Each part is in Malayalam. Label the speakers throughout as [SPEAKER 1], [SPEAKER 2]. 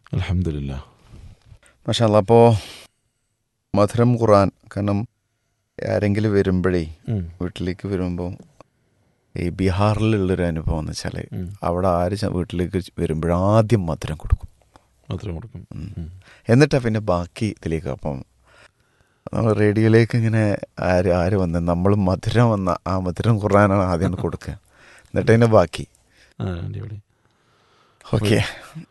[SPEAKER 1] അലഹമില്ല
[SPEAKER 2] മഷാല്ല അപ്പോൾ മധുരം ഖുറാൻ കാരണം ആരെങ്കിലും വരുമ്പോഴേ വീട്ടിലേക്ക് വരുമ്പോൾ ഈ ബീഹാറിലുള്ളൊരു അനുഭവം എന്ന് വെച്ചാൽ അവിടെ ആര് ച- വീട്ടിലേക്ക് വരുമ്പോഴും ആദ്യം മധുരം കൊടുക്കും
[SPEAKER 1] മാത്രം കൊടുക്കും ഉം.
[SPEAKER 2] എന്നിട്ടാ പിന്നെ ബാക്കി ഇതിലേക്ക് അപ്പം നമ്മൾ റേഡിയോയിലേക്ക് ഇങ്ങനെ ആര് ആര് വന്ന് നമ്മൾ മധുരം വന്ന ആ മധുരം ഖുറാനാണ് ആദ്യം കൊടുക്കുക എന്നിട്ട് അതിൻ്റെ ബാക്കി
[SPEAKER 1] ആ അടിപൊളി
[SPEAKER 2] ഓക്കെ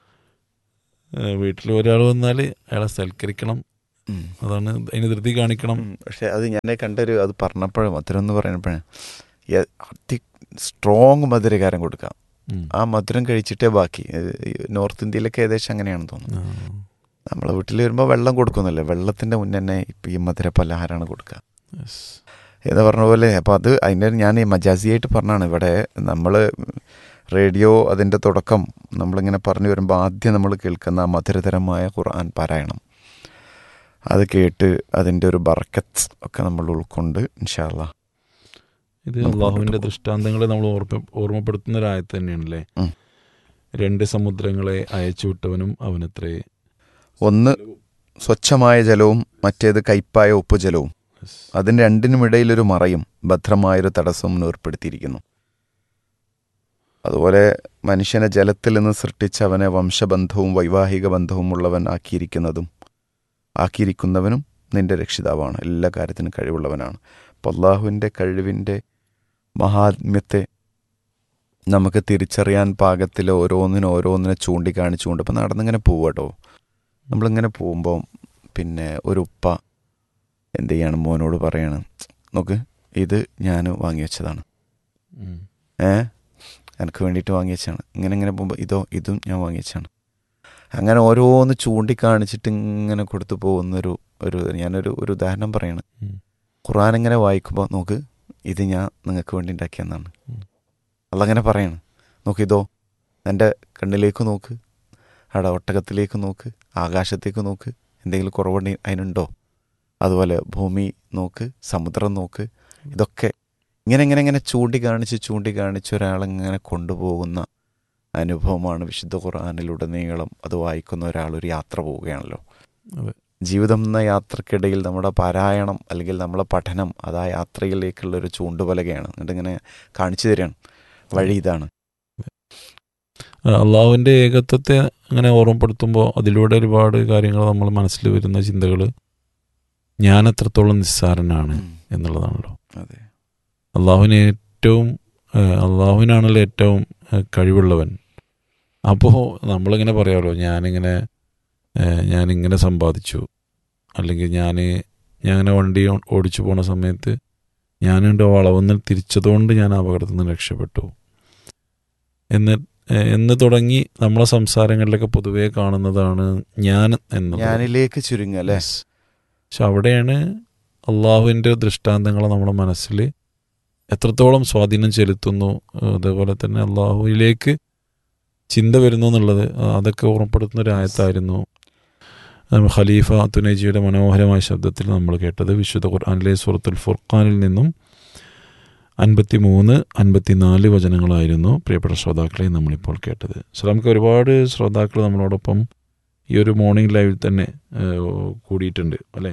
[SPEAKER 1] വീട്ടിൽ ഒരാൾ വന്നാൽ അയാളെ സൽക്കരിക്കണം അതാണ് അതിന് ധൃതി കാണിക്കണം
[SPEAKER 2] പക്ഷെ അത് ഞാൻ കണ്ടൊരു അത് പറഞ്ഞപ്പോഴും മധുരം എന്ന് പറയുമ്പോഴേ അതി സ്ട്രോങ് മധുരകാരം കൊടുക്കാം
[SPEAKER 1] ഉം.
[SPEAKER 2] ആ മധുരം കഴിച്ചിട്ടേ ബാക്കി ഇത് ഈ നോർത്ത് ഇന്ത്യയിലൊക്കെ ഏകദേശം അങ്ങനെയാണെന്ന് തോന്നുന്നു
[SPEAKER 1] ആ.
[SPEAKER 2] നമ്മളെ വീട്ടിൽ വരുമ്പോൾ വെള്ളം കൊടുക്കുന്നില്ലേ വെള്ളത്തിൻ്റെ മുന്നേ തന്നെ ഇപ്പം ഈ മധുര പലഹാരമാണ് കൊടുക്കുക
[SPEAKER 1] Yes.
[SPEAKER 2] എന്ന് പറഞ്ഞ പോലെ അപ്പോൾ അത് അതിൻ്റെ ഞാൻ ഈ മജാസിയായിട്ട് പറഞ്ഞാണ് ഇവിടെ നമ്മൾ റേഡിയോ അതിൻ്റെ തുടക്കം നമ്മളിങ്ങനെ പറഞ്ഞു വരുമ്പോൾ ആദ്യം നമ്മൾ കേൾക്കുന്ന ആ മധുരതരമായ ഖുർആൻ പാരായണം അത് കേട്ട് അതിൻ്റെ ഒരു ബർക്കത്ത് ഒക്കെ നമ്മൾ ഉൾക്കൊണ്ട് ഇൻഷാല്ല
[SPEAKER 1] ഇത്
[SPEAKER 2] നമുക്ക്
[SPEAKER 1] അള്ളാഹുവിന്റെ
[SPEAKER 2] മുന്നോട്ട്
[SPEAKER 1] ദൃഷ്ടാന്തങ്ങളെ നമ്മൾ ഓർമ്മ ഓർമ്മപ്പെടുത്തുന്ന ഒരു ആയത്ത് തന്നെയാണല്ലേ
[SPEAKER 2] ഉം.
[SPEAKER 1] രണ്ട് സമുദ്രങ്ങളെ അയച്ചുവിട്ടവനും അവനത്രേ
[SPEAKER 2] ഒന്ന് സ്വച്ഛമായ ജലവും മറ്റേത് കയ്പായ ഉപ്പുജലവും
[SPEAKER 1] Yes.
[SPEAKER 2] അതിന് രണ്ടിനുമിടയിലൊരു മറയും ഭദ്രമായൊരു തടസ്സവും ഏർപ്പെടുത്തിയിരിക്കുന്നു അതുപോലെ മനുഷ്യനെ ജലത്തിൽ നിന്ന് സൃഷ്ടിച്ച് അവനെ വംശബന്ധവും വൈവാഹിക ബന്ധവും ഉള്ളവൻ ആക്കിയിരിക്കുന്നതും ആക്കിയിരിക്കുന്നവനും നിന്റെ രക്ഷിതാവാണ് എല്ലാ കാര്യത്തിനും കഴിവുള്ളവനാണ് അപ്പോൾ അള്ളാഹുവിൻ്റെ കഴിവിൻ്റെ മഹാത്മ്യത്തെ നമുക്ക് തിരിച്ചറിയാൻ പാകത്തിൽ ഓരോന്നിനും ഓരോന്നിനെ ചൂണ്ടിക്കാണിച്ചുകൊണ്ട് ഇപ്പം നടന്നിങ്ങനെ പോവാട്ടോ നമ്മളിങ്ങനെ പോകുമ്പോൾ പിന്നെ ഒരു ഉപ്പ എന്ത് ചെയ്യാണ് മോനോട് പറയാണ് നോക്ക് ഇത് ഞാൻ വാങ്ങി വെച്ചതാണ്
[SPEAKER 1] ഉം.
[SPEAKER 2] ഏ എനിക്ക് വേണ്ടിയിട്ട് വാങ്ങി വെച്ചാണ് ഇങ്ങനെ ഇങ്ങനെ പോകുമ്പോൾ ഇതോ ഇതും ഞാൻ വാങ്ങി വെച്ചാണ് അങ്ങനെ ഓരോന്ന് ചൂണ്ടിക്കാണിച്ചിട്ട് ഇങ്ങനെ കൊടുത്തു പോകുന്നൊരു ഒരു ഞാനൊരു ഒരു ഉദാഹരണം പറയാണ്
[SPEAKER 1] ഉം.
[SPEAKER 2] ഖുർആൻ ഇങ്ങനെ വായിക്കുമ്പോൾ നോക്ക് ഇത് ഞാൻ നിങ്ങൾക്ക് വേണ്ടി ഉണ്ടാക്കിയെന്നാണ്
[SPEAKER 1] ഉം.
[SPEAKER 2] അതങ്ങനെ പറയാണ് നോക്ക് ഇതോ എൻ്റെ കണ്ണിലേക്ക് നോക്ക് അവിടെ ഒട്ടകത്തിലേക്ക് നോക്ക് ആകാശത്തേക്ക് നോക്ക് എന്തെങ്കിലും കുറവുണ്ട് അതിനുണ്ടോ അതുപോലെ ഭൂമി നോക്ക് സമുദ്രം നോക്ക് ഇതൊക്കെ ഇങ്ങനെ ഇങ്ങനെ ഇങ്ങനെ ചൂണ്ടിക്കാണിച്ച് ചൂണ്ടിക്കാണിച്ച് ഒരാളിങ്ങനെ കൊണ്ടുപോകുന്ന അനുഭവമാണ് വിശുദ്ധ ഖുർആാനിലുടനീളം അത് വായിക്കുന്ന ഒരാൾ ഒരു യാത്ര പോവുകയാണല്ലോ
[SPEAKER 1] അതെ.
[SPEAKER 2] ജീവിതം എന്ന യാത്രക്കിടയിൽ നമ്മുടെ പാരായണം അല്ലെങ്കിൽ നമ്മളെ പഠനം അത് ആ യാത്രയിലേക്കുള്ള ഒരു ചൂണ്ടുപലകയാണ് എന്നിട്ട് ഇങ്ങനെ കാണിച്ചു തരികയാണ് വഴി ഇതാണ്
[SPEAKER 1] ആ, അള്ളാഹുവിന്റെ ഏകത്വത്തെ അങ്ങനെ ഓർമ്മപ്പെടുത്തുമ്പോൾ അതിലൂടെ ഒരുപാട് കാര്യങ്ങൾ നമ്മൾ മനസ്സിൽ വരുന്ന ചിന്തകൾ ഞാൻ എത്രത്തോളം നിസ്സാരനാണ് എന്നുള്ളതാണല്ലോ
[SPEAKER 2] അതെ
[SPEAKER 1] അള്ളാഹുവിന് ഏറ്റവും ആ, അള്ളാഹുവിനാണല്ലോ ഏറ്റവും ആ, കഴിവുള്ളവൻ അപ്പോൾ നമ്മളിങ്ങനെ പറയാമല്ലോ ഞാനിങ്ങനെ ആ, ഞാനിങ്ങനെ സമ്പാദിച്ചു അല്ലെങ്കിൽ ഞാൻ ഞാനിങ്ങനെ വണ്ടി ഓ- ഓടിച്ചു പോണ സമയത്ത് ഞാനുണ്ട് വളവെന്ന് തിരിച്ചതുകൊണ്ട് ഞാൻ അപകടത്തിൽ നിന്ന് രക്ഷപ്പെട്ടു എന്ന് ആ, എന്ന് തുടങ്ങി നമ്മളെ സംസാരങ്ങളിലൊക്കെ പൊതുവേ കാണുന്നതാണ് ഞാൻ എന്നുള്ളത്
[SPEAKER 2] ഞാനിലേക്ക് ചുരുങ്ങുക അല്ലേ
[SPEAKER 1] Yes. പക്ഷെ അവിടെയാണ് അള്ളാഹുവിൻ്റെ ദൃഷ്ടാന്തങ്ങൾ നമ്മുടെ മനസ്സിൽ എത്രത്തോളം സ്വാധീനം ചെലുത്തുന്നു ഏഹ് അതേപോലെ തന്നെ അള്ളാഹുവിലേക്ക് ചിന്ത വരുന്നു എന്നുള്ളത് ആ, അതൊക്കെ ഓർമ്മപ്പെടുത്തുന്ന ഒരു ആയത്തായിരുന്നു ഏഹ് ഖലീഫ തുനേജിയുടെ മനോഹരമായ ശബ്ദത്തിൽ നമ്മൾ കേട്ടത് വിശുദ്ധ ഖുർആാനിലെ സൂറത്തുൽ ഫുർഖാനിൽ നിന്നും അൻപത്തി മൂന്ന് അൻപത്തിനാല് വചനങ്ങളായിരുന്നു പ്രിയപ്പെട്ട ശ്രോതാക്കളെ നമ്മളിപ്പോൾ കേട്ടത് സോ നമുക്ക് ഒരുപാട് ശ്രോതാക്കൾ നമ്മളോടൊപ്പം ഈ ഒരു മോർണിംഗ് ലൈവിൽ തന്നെ ഏഹ്, കൂടിയിട്ടുണ്ട് അല്ലേ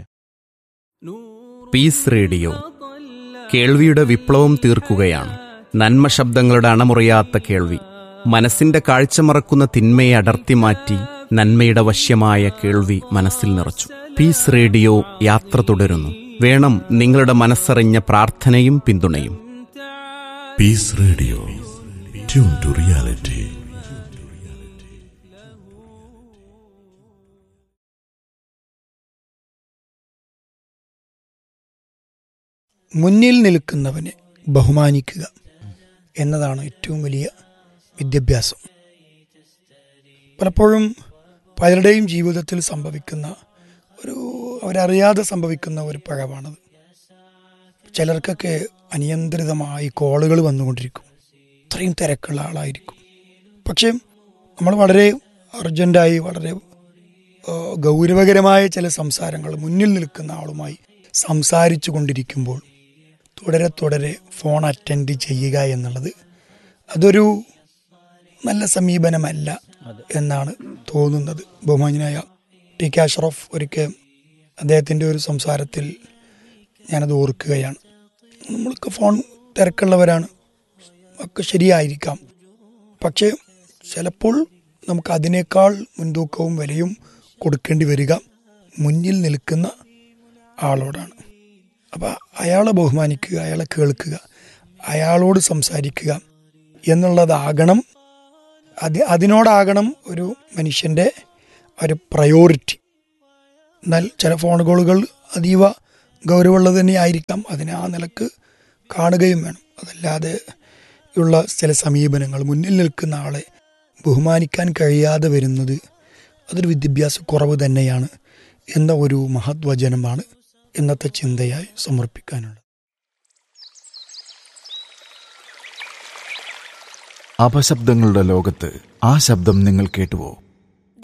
[SPEAKER 3] പീസ് റേഡിയോ കേൾവിയുടെ വിപ്ലവം തീർക്കുകയാണ് നന്മ ശബ്ദങ്ങളുടെ അണമുറിയാത്ത കേൾവി മനസ്സിന്റെ കാഴ്ച മറക്കുന്ന തിന്മയെ അടർത്തി മാറ്റി നന്മയുടെ വശ്യമായ കേൾവി മനസ്സിൽ നിറച്ചു പീസ് റേഡിയോ യാത്ര തുടരുന്നു വേണം നിങ്ങളുടെ മനസ്സറിഞ്ഞ പ്രാർത്ഥനയും പിന്തുണയും
[SPEAKER 4] Peace Radio. Tune to reality.
[SPEAKER 5] മുന്നിൽ നിൽക്കുന്നവനെ ബഹുമാനിക്കുക എന്നതാണ് ഏറ്റവും വലിയ വിദ്യാഭ്യാസം പലപ്പോഴും പലരുടെയും ജീവിതത്തിൽ സംഭവിക്കുന്ന ഒരു അവരറിയാതെ സംഭവിക്കുന്ന ഒരു പഴവാണത് ചിലർക്കൊക്കെ അനിയന്ത്രിതമായി കോളുകൾ വന്നുകൊണ്ടിരിക്കും ഇത്രയും തിരക്കുള്ള ആളായിരിക്കും പക്ഷേ നമ്മൾ വളരെ അർജൻറ്റായി വളരെ ആ, ഗൗരവകരമായ ചില സംസാരങ്ങൾ മുന്നിൽ നിൽക്കുന്ന ആളുമായി സംസാരിച്ചു കൊണ്ടിരിക്കുമ്പോൾ തുടരെ തുടരെ ഫോൺ അറ്റൻഡ് ചെയ്യുക എന്നുള്ളത് അതൊരു നല്ല സമീപനമല്ല എന്നാണ് തോന്നുന്നത് തോന്നുന്നത് ബഹുമാനായ ടി കെ അഷ്റഫ് ഒരിക്കൽ അദ്ദേഹത്തിൻ്റെ ഒരു സംസാരത്തിൽ ഞാനത് ഓർക്കുകയാണ് നമ്മൾക്ക് ഫോൺ തിരക്കുള്ളവരാണ് ഒക്കെ ശരിയായിരിക്കാം പക്ഷേ ചിലപ്പോൾ നമുക്ക് അതിനേക്കാൾ മുൻതൂക്കവും വിലയും കൊടുക്കേണ്ടി വരിക മുന്നിൽ നിൽക്കുന്ന ആളോടാണ് അപ്പോൾ അയാളെ ബഹുമാനിക്കുക അയാളെ കേൾക്കുക അയാളോട് സംസാരിക്കുക എന്നുള്ളതാകണം അത് അതിനോടാകണം ഒരു മനുഷ്യൻ്റെ ഒരു പ്രയോറിറ്റി എന്നാൽ ചില ഫോൺ കോളുകൾ അതീവ ഗൗരവമുള്ളത് തന്നെ ആയിരിക്കാം അതിനെ ആ നിലക്ക് കാണുകയും വേണം അതല്ലാതെ ഉള്ള ചില സമീപനങ്ങൾ മുന്നിൽ നിൽക്കുന്ന ആളെ ബഹുമാനിക്കാൻ കഴിയാതെ വരുന്നത് അതൊരു വിദ്യാഭ്യാസ കുറവ് തന്നെയാണ് എന്ന ഒരു മഹത് വചനമാണ് ഇന്നത്തെ ചിന്തയായി സമർപ്പിക്കാനുള്ളത്
[SPEAKER 6] അപശബ്ദങ്ങളുടെ ലോകത്ത് ആ ശബ്ദം നിങ്ങൾ കേട്ടുവോ